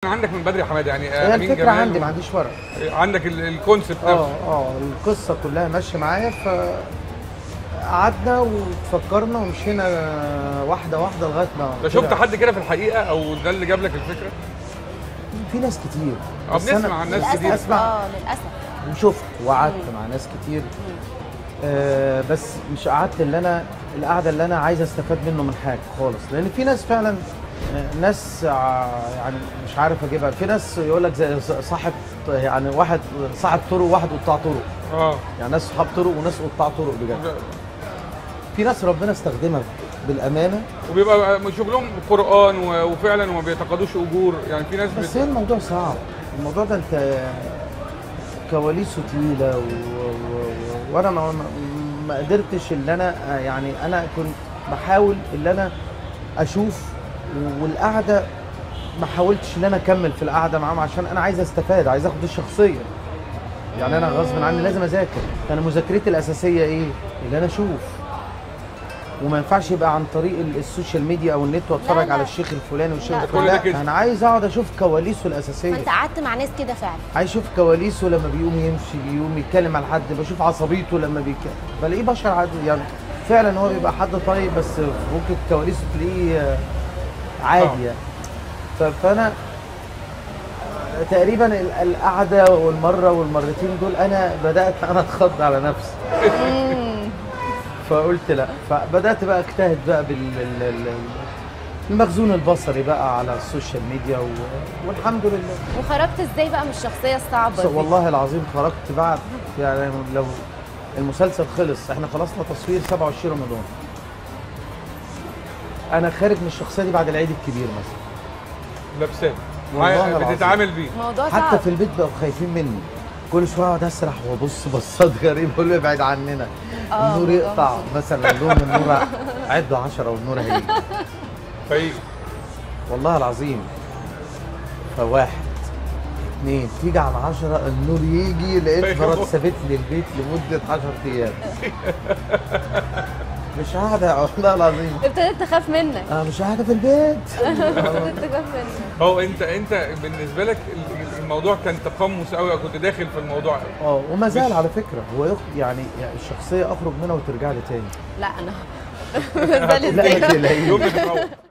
الفكره عندك من بدري يا حماده يعني هي امين الفكره جمال عندي و- ما عنديش ورق عندك ال- الكونسبت اه نفسه اه القصه كلها ماشيه معايا ف قعدنا وفكرنا ومشينا واحده واحده لغايه ما انت شفت طلع. حد كده في الحقيقه او ده اللي جاب لك الفكره؟ في ناس كتير اه بس بنسمع أنا عن ناس للاسف كتير أسمع. اه للاسف وشفت وقعدت مع ناس كتير آه بس مش قعدت اللي انا القعده اللي انا عايز استفاد منه من حاجه خالص لان في ناس فعلا آه، ناس ع- يعني مش عارف اجيبها في ناس يقول لك زي صاحب يعني واحد صاحب طرق وواحد قطاع طرق اه يعني ناس صحاب طرق وناس قطاع طرق بجد في ناس ربنا استخدمها بالامانه وبيبقى شغلهم قران و- وفعلا وما بيتقاضوش اجور يعني في ناس بس بت... هي الموضوع صعب الموضوع ده انت كواليسه تقيله و... و... و... وانا ما... ما قدرتش اللي انا يعني انا كنت بحاول اللي انا اشوف والقعده ما حاولتش ان انا اكمل في القعده معاهم عشان انا عايز استفاد عايز اخد الشخصيه يعني انا غصب عني لازم اذاكر انا مذاكرتي الاساسيه ايه اللي انا اشوف وما ينفعش يبقى عن طريق ال- السوشيال ميديا او النت واتفرج لا. على الشيخ الفلاني والشيخ لا، ده كل ده لا كده. انا عايز اقعد اشوف كواليسه ما الاساسيه انت قعدت مع ناس كده فعلا عايز اشوف كواليسه لما بيقوم يمشي بيقوم يتكلم على حد بشوف عصبيته لما بيتكلم بلاقيه بشر عادي يعني فعلا هو بيبقى حد طيب بس ممكن كواليسه تلاقيه آه، آه. عادي يعني ف- فانا تقريبا ال- القعده والمره والمرتين دول انا بدات انا اتخض على نفسي فقلت لا فبدات بقى اجتهد بقى بال المخزون البصري بقى على السوشيال ميديا و... والحمد لله وخرجت ازاي بقى من الشخصيه الصعبه بس دي والله العظيم خرجت بعد يعني لو المسلسل خلص احنا خلصنا تصوير 27 رمضان انا خارج من الشخصيه دي بعد العيد الكبير مثلا لابساه والله معايا- العظيم. بتتعامل بيه موضوع حتى صعب في البيت بقوا خايفين مني كل شويه اقعد اسرح وابص بصات غريبه اقول له ابعد عننا آه، النور الموضوع يقطع مخيف. مثلا اقول لهم النور عدوا 10 والنور هيجي فيجي والله العظيم فواحد اثنين تيجي على 10 النور يجي لقيت أيوة. مرات سابت لي البيت لمده 10 ايام مش قاعده والله العظيم ابتديت تخاف منك انا مش قاعده في البيت ابتديت تخاف منك هو انت انت بالنسبه لك ال- الموضوع كان تقمص قوي كنت داخل في الموضوع قوي اه وما زال مش- على فكره هو يخ... يعني يعني الشخصيه اخرج منها وترجع لي تاني لا انا ما زال لا ما ازاي تقلقيش يوم بتتروح